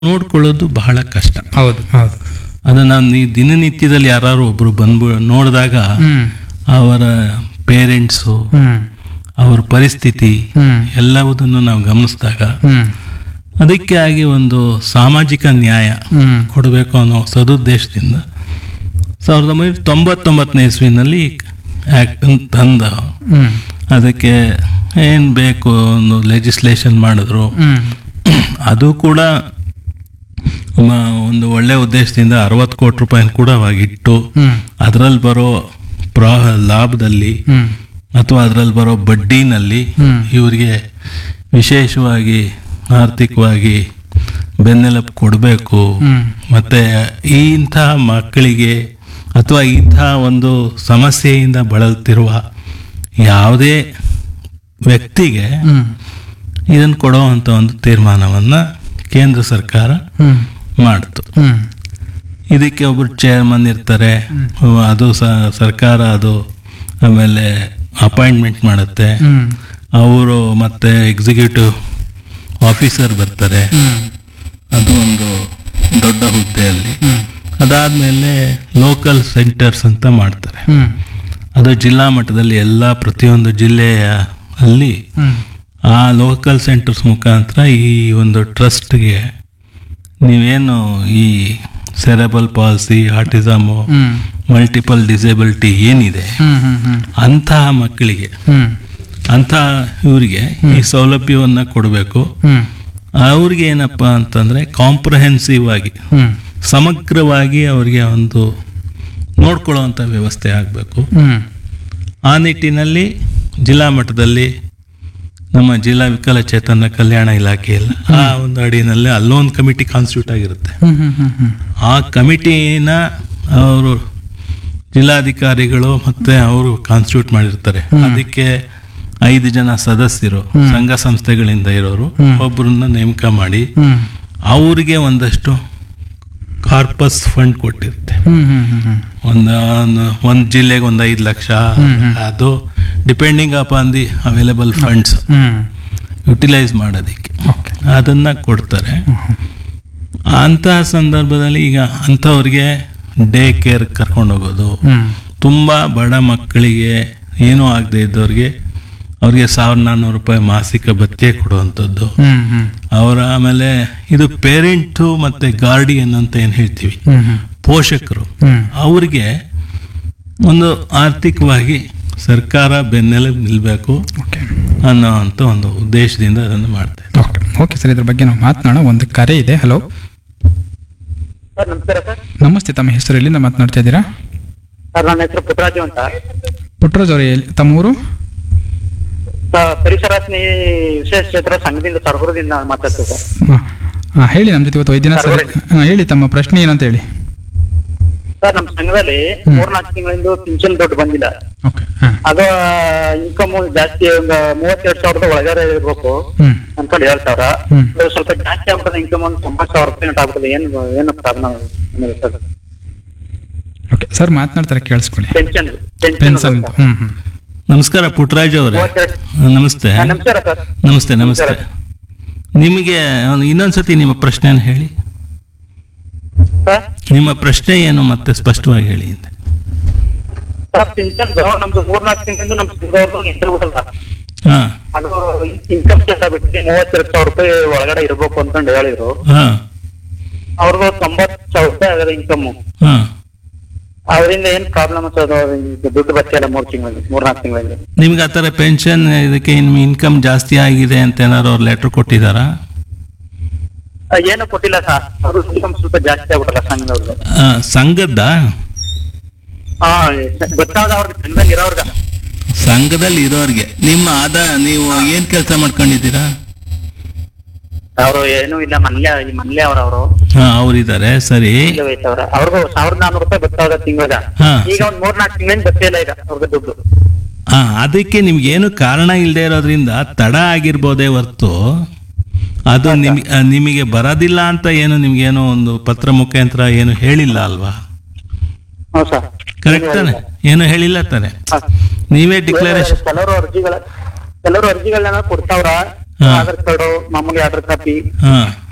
ನೋಡ್ಕೊಳ್ಳೋದು ಬಹಳ ಕಷ್ಟ ಹೌದು ಹೌದು ಅದನ್ನ ನೀ ದಿನನಿತ್ಯದಲ್ಲಿ ಯಾರು ಒಬ್ರು ಬಂದ್ಬ ನೋಡಿದಾಗ ಹ್ಮ್ ಅವರ ಪೇರೆಂಟ್ಸು ಹ್ಮ್ ಅವ್ರ ಪರಿಸ್ಥಿತಿ ಹ್ಮ್ ಎಲ್ಲವುದನ್ನು ನಾವು ಗಮನಿಸಿದಾಗ ಹ್ಮ್ ಅದಕ್ಕೆ ಆಗಿ ಒಂದು ಸಾಮಾಜಿಕ ನ್ಯಾಯ ಹ್ಮ್ ಕೊಡಬೇಕು ಅನ್ನೋ ಸದುದ್ದೇಶದಿಂದ ಸಾವಿರದ ಒಂಬೈನೂರ ತೊಂಬತ್ತೊಂಬತ್ತನೇ ಇಸ್ವಿನಲ್ಲಿ ಆ್ಯಕ್ಟ್ ತಂದ ಹ್ಮ್ ಅದಕ್ಕೆ ಏನು ಬೇಕು ಒಂದು ಲೆಜಿಸ್ಲೇಷನ್ ಮಾಡಿದ್ರು ಹ್ಮ್ ಅದು ಕೂಡ ಮ- ಒಂದು ಒಳ್ಳೆ ಉದ್ದೇಶದಿಂದ ಅರವತ್ತು ಕೋಟಿ ರೂಪಾಯಿ ಕೂಡ ಅವಾಗ ಇಟ್ಟು ಹ್ಮ್ ಅದರಲ್ಲಿ ಬರೋ ಪ್ರಾ ಲಾಭದಲ್ಲಿ ಹ್ಮ್ ಅಥವಾ ಅದರಲ್ಲಿ ಬರೋ ಬಡ್ಡಿನಲ್ಲಿ ಹ್ಮ್. ಇವರಿಗೆ ವಿಶೇಷವಾಗಿ ಆರ್ಥಿಕವಾಗಿ ಬೆನ್ನೆಲುಬು ಕೊಡಬೇಕು ಹ್ಮ್ ಮತ್ತೆ ಈ ಇಂಥ ಮಕ್ಕಳಿಗೆ ಅಥವಾ ಇಂಥ ಒಂದು ಸಮಸ್ಯೆಯಿಂದ ಬಳಲ್ತಿರುವ ಯಾವುದೇ ವ್ಯಕ್ತಿಗೆ ಹ್ಮ್ ಇದನ್ನು ಕೊಡುವಂಥ ಒಂದು ತೀರ್ಮಾನವನ್ನು ಕೇಂದ್ರ ಸರ್ಕಾರ ಹ್ಮ್ ಮಾಡ್ತು ಹ್ಮ್ ಇದಕ್ಕೆ ಒಬ್ಬರು ಚೇರ್ಮನ್ ಇರ್ತಾರೆ ಅದು ಸ- ಸರ್ಕಾರ ಅದು ಆಮೇಲೆ ಅಪಾಯಿಂಟ್ಮೆಂಟ್ ಮಾಡುತ್ತೆ ಹ್ಮ್ ಅವರು ಮತ್ತೆ ಎಕ್ಸಿಕ್ಯೂಟಿವ್ ಆಫೀಸರ್ ಬರ್ತಾರೆ ಹ್ಮ್ ಅದು ಒಂದು ದೊಡ್ಡ ಹುದ್ದೆಯಲ್ಲಿ ಹ್ಮ್ ಅದಾದಮೇಲೆ ಲೋಕಲ್ ಸೆಂಟರ್ಸ್ ಅಂತ ಮಾಡ್ತಾರೆ ಹ್ಮ್ ಅದು ಜಿಲ್ಲಾ ಮಟ್ಟದಲ್ಲಿ ಎಲ್ಲ ಪ್ರತಿಯೊಂದು ಜಿಲ್ಲೆಯ ಅಲ್ಲಿ ಹ್ಮ್ ಆ ಲೋಕಲ್ ಸೆಂಟರ್ಸ್ ಮುಖಾಂತರ ಈ ಒಂದು ಟ್ರಸ್ಟ್ಗೆ ನೀವೇನು ಈ cerebral palsy autism hmm multiple disability ಏನಿದೆ ಹ್ಮ್ ಹ್ಮ್ ಹ್ಮ್ ಅಂತಹ ಮಕ್ಕಳಿಗೆ ಹ್ಮ್ ಅಂಥ ಇವರಿಗೆ ಈ ಸೌಲಭ್ಯವನ್ನು ಕೊಡಬೇಕು ಹ್ಮ್ ಅವ್ರಿಗೆ ಏನಪ್ಪ ಅಂತಂದರೆ ಕಾಂಪ್ರಹೆನ್ಸಿವ್ ಆಗಿ ಹ್ಮ್ ಸಮಗ್ರವಾಗಿ ಅವರಿಗೆ ಒಂದು ನೋಡ್ಕೊಳ್ಳುವಂಥ ವ್ಯವಸ್ಥೆ ಆಗಬೇಕು ಹ್ಮ್ ಆ ನಿಟ್ಟಿನಲ್ಲಿ ಜಿಲ್ಲಾ ಮಟ್ಟದಲ್ಲಿ ನಮ್ಮ ಜಿಲ್ಲಾ ವಿಕಲಚೇತನ ಕಲ್ಯಾಣ ಇಲಾಖೆಯಲ್ಲಿ ಆ ಒಂದು ಅಡಿನಲ್ಲಿ ಅಲ್ಲೊಂದು ಕಮಿಟಿ ಕಾನ್ಸ್ಟಿಟ್ಯೂಟ್ ಆಗಿರುತ್ತೆ ಹ್ಮ್ ಹ್ಮ್ ಹ್ಮ್ ಹ್ಮ್ ಆ ಕಮಿಟಿನ ಅವರು ಜಿಲ್ಲಾಧಿಕಾರಿಗಳು ಮತ್ತೆ ಅವರು ಕಾನ್ಸ್ಟಿಟ್ಯೂಟ್ ಮಾಡಿರ್ತಾರೆ ಅದಕ್ಕೆ ಐದು ಜನ ಸದಸ್ಯರು ಸಂಘ ಸಂಸ್ಥೆಗಳಿಂದ ಇರೋರು ಒಬ್ಬರನ್ನ ನೇಮಕ ಮಾಡಿ ಹ್ಮ್ ಅವರಿಗೆ ಒಂದಷ್ಟು ಕಾರ್ಪಸ್ ಫಂಡ್ ಕೊಟ್ಟಿರುತ್ತೆ ಹ್ಮ್ ಹ್ಮ್ ಹ್ಮ್ ಹ್ಮ್ ಒಂದು ಒಂದು ಜಿಲ್ಲೆಗೆ ಒಂದು ಐದು ಲಕ್ಷ ಅದು depending upon the available funds hmm utilise ಮಾಡೋದಕ್ಕೆ ಓಕೆ ಅದನ್ನ ಕೊಡ್ತಾರೆ ಅಂತಹ ಸಂದರ್ಭದಲ್ಲಿ ಈಗ ಅಂಥವ್ರಿಗೆ ಡೇ ಕೇರ್ ಕರ್ಕೊಂಡು ಹೋಗೋದು ಹ್ಮ್ ತುಂಬ ಬಡ ಮಕ್ಕಳಿಗೆ ಏನೂ ಆಗದೆ ಇದ್ದವ್ರಿಗೆ ಅವ್ರಿಗೆ ಸಾವಿರದ ನಾನ್ನೂರು ರೂಪಾಯಿ ಮಾಸಿಕ ಭತ್ಯೆ ಕೊಡುವಂಥದ್ದು ಹ್ಮ್ ಹ್ಮ್ ಅವರ ಆಮೇಲೆ ಇದು ಪೇರೆಂಟು ಮತ್ತು ಗಾರ್ಡಿಯನ್ ಅಂತ ಏನು ಹೇಳ್ತೀವಿ ಹ್ಮ್ ಹ್ಮ್ ಪೋಷಕರು ಹ್ಮ್ ಅವ್ರಿಗೆ ಒಂದು ಆರ್ಥಿಕವಾಗಿ ಸರ್ಕಾರ ಬೆನ್ನೆಲುಬು ನಿಲ್ಲಬೇಕು ಓಕೆ ಅನ್ನೋ ಅಂತ ಒಂದು ಉದ್ದೇಶದಿಂದ ಅದನ್ನು ಮಾಡ್ತಾ ಇದ್ದಾರೆ. ಓಕೆ ಓಕೆ ಸರ್ ಇದ್ರ ಬಗ್ಗೆ ನಾವು ಮಾತನಾಡೋಣ ಒಂದು ಕರೆ ಇದೆ ಹಲೋ ಸರ್ ನಮಸ್ಕಾರ ಸರ್ ನಮಸ್ತೆ ತಮ್ಮ ಹೆಸರು ಎಲ್ಲಿಂದ ಮಾತನಾಡ್ತಾ ಇದ್ದೀರಾ ಸರ್ ನನ್ನ ಹೆಸರು ಪುಟ್ಟರಾಜು ಅಂತ ಪುಟ್ಟರಾಜ್ ಅವರೇ ಎಲ್ಲಿ ತಮ್ಮ ಊರು ಸರ್, ಪರಿಸರ ಸ್ನೇಹಿ ವಿಶೇಷ ಕ್ಷೇತ್ರ ಸಂಘದಿಂದ ಸರ್ಗುರದಿಂದ ಮಾತಾಡ್ತೀವಿ ಸರ್ ಹಾಂ ಹಾಂ ಹೇಳಿ ನಮ್ಮ ಜೊತೆ ಇವತ್ತು ವೈದ್ಯನಾಥ್ ಸರ್ ಹಾಂ ಹೇಳಿ ತಮ್ಮ ಪ್ರಶ್ನೆ ಏನಂತ ಹೇಳಿ ಸರ್ ನಮ್ಮ ಸಂಘದಲ್ಲಿ ಮೂರ್ನಾಲ್ಕು ತಿಂಗಳಿಂದ ಪಿಂಚಣಿ ದುಡ್ಡು ಬಂದಿಲ್ಲ ಓಕೆ ಹಾಂ ಅದು ಇನ್ಕಮ್ ಜಾಸ್ತಿ ಒಂದು ಮೂವತ್ತೆರಡು ಸಾವಿರದ ಒಳಗಡೆ ಇರ್ಬೇಕು ಹ್ಞೂ ಅನ್ಕೊಂಡು ಏಳು ಸಾವಿರ ಹ್ಮ್. ಅದು ಸ್ವಲ್ಪ ಜಾಸ್ತಿ ಆಗ್ಬಿಟ್ಟದೆ ಇನ್ಕಮ್ ಒಂದು ತೊಂಬತ್ತು ಸಾವಿರ ರೂಪಾಯಿ ಆಗ್ಬಿಟ್ಟದೆ ಏನು ಏನು ಪ್ರಾಬ್ಲಮ್ ಸರ್ ಓಕೆ ಸರ್ ಮಾತನಾಡ್ತಾರೆ ಕೇಳಿಸ್ಕೊಳ್ಳಿ ಪೆನ್ಷನ್ ಪೆನ್ಷನ್ ಅಂತ ಹ್ಞೂ ಹ್ಞೂ ನಮಸ್ಕಾರ ಪುಟ್ಟರಾಜ್ ಅವರೇ ಮೂವತ್ತೆರಡು ನಮಸ್ತೆ ಹಾ, ನಮಸ್ಕಾರ ಸರ್ ನಮಸ್ತೆ ನಮಸ್ತೆ ನಿಮಗೆ ಒಂದು ಇನ್ನೊಂದ್ಸತಿ ನಿಮ್ಮ ಪ್ರಶ್ನೆನ ಹೇಳಿ ಸರ್ ನಿಮ್ಮ ಪ್ರಶ್ನೆ ಏನು ಮತ್ತೆ ಸ್ಪಷ್ಟವಾಗಿ ಹೇಳಿ ಅಂತ ಸರ್ ಪಿಂಚನ್ ನಮ್ದು ಮೂರ್ನಾಲ್ಕು ತಿಂಗಳಿಂದ ನಮ್ಮ ಸಂಘದವ್ರದ್ದು ಇಂಟರ್ವ್ಯೂಲ್ಲ ಹಾಂ ಅದು ಇನ್ಕಮ್ ಟ್ಯಾಕ್ಸ್ ಆಗ್ಬಿಟ್ಟು ಮೂವತ್ತೆರಡು ಸಾವಿರ ರೂಪಾಯಿ ಒಳಗಡೆ ಇರ್ಬೇಕು ಅಂತಂದು ಹೇಳಿದ್ರು ಹಾಂ ಅವ್ರದ್ದು ತೊಂಬತ್ತು ಸಾವಿರ ರೂಪಾಯಿ ಆಗದ ಇನ್ಕಮ್ ಹಾಂ ಅದರಿಂದ ಏನ್ ಪ್ರಾಬ್ಲಮ್ ಅದು ಈಗ ದುಡ್ಡು ಬರ್ತಿಲ್ಲ ಮೂರ್ ತಿಂಗಳಲ್ಲಿ ಮೂರ್ನಾಲ್ಕು ತಿಂಗಳಲ್ಲಿ ನಿಮ್ಗೆ ಆ ಥರ ಪೆನ್ಷನ್ ಇದಕ್ಕೆ ನಿಮ್ಮ ಇನ್ಕಮ್ ಜಾಸ್ತಿ ಆಗಿದೆ ಅಂತ ಏನಾದ್ರು ಅವ್ರು ಲೆಟ್ರ್ ಕೊಟ್ಟಿದ್ದಾರಾ ಆ, ಏನು ಕೊಟ್ಟಿಲ್ಲ ಸರ್ ಅವ್ರ ಇನ್ಕಮ್ ಸ್ವಲ್ಪ ಜಾಸ್ತಿ ಆಗ್ಬಿಟ್ಟಲ್ಲ ಸಂಘದವ್ರದ್ದು ಆ, ಸಂಘದ್ದ ಹಾ ಗೊತ್ತಾದ ಅವ್ರಿಗೆ ಸಂಘದಲ್ಲಿ ಇರೋರ್ಗ ಸಂಘದಲ್ಲಿ ಇರೋರಿಗೆ ನಿಮ್ಮ ಆದ ನೀವು ಏನು ಕೆಲಸ ಮಾಡ್ಕೊಂಡಿದ್ದೀರಾ ಅವರು ಏನೂ ಇಲ್ಲ ಮನ್ಲೆ ಮನ್ಲೆ ಅವ್ರ ಅವರು ಹಾಂ ಅವರಿದ್ದಾರೆ ಸರಿ ವಯಸ್ಸವ್ರ ಅವ್ರಿಗೂ ಸಾವಿರದ ನಾನ್ನೂರು ರೂಪಾಯಿ ಬರ್ತಾವ್ರ ತಿಂಗಳ ಹಾ. ಈಗ ಒಂದ್ ಮೂರ್ನಾಲ್ಕು ತಿಂಗಳಿಂದ ಬರ್ತಿಲ್ಲ ಈಗ ಅವ್ರಿಗೆ ದುಡ್ಡು ಹಾ ಅದಕ್ಕೆ ನಿಮ್ಗೇನು ಕಾರಣ ಇಲ್ಲದೆ ಇರೋದ್ರಿಂದ ತಡ ಆಗಿರ್ಬೋದೇ ಹೊರ್ತು ಅದು ನಿಮ್ ಆ, ನಿಮಗೆ ಬರೋದಿಲ್ಲ ಅಂತ ಏನು ನಿಮ್ಗೇನೋ ಒಂದು ಪತ್ರ ಮುಖಾಂತರ ಏನು ಹೇಳಿಲ್ಲ ಅಲ್ವಾ ಹ್ಞೂ ಸರ್ ಕರೆಕ್ಟ್ ತಾನೆ ಏನು ಹೇಳಿಲ್ಲ ತಾನೆ ಹಾ. ನೀವೇ ಡಿಕ್ಲರೇಷನ್ ಕೆಲವರು ಅರ್ಜಿಗಳ ಕೆಲವರು ಅರ್ಜಿಗಳನ್ನ ಕೊಡ್ತಾವ್ರ ಹಾ. ಆಧಾರ್ ಕಾರ್ಡು ಮಾಮೂಲಿ ಆರ್ಡರ್ ಕಾಪಿ ಹಾ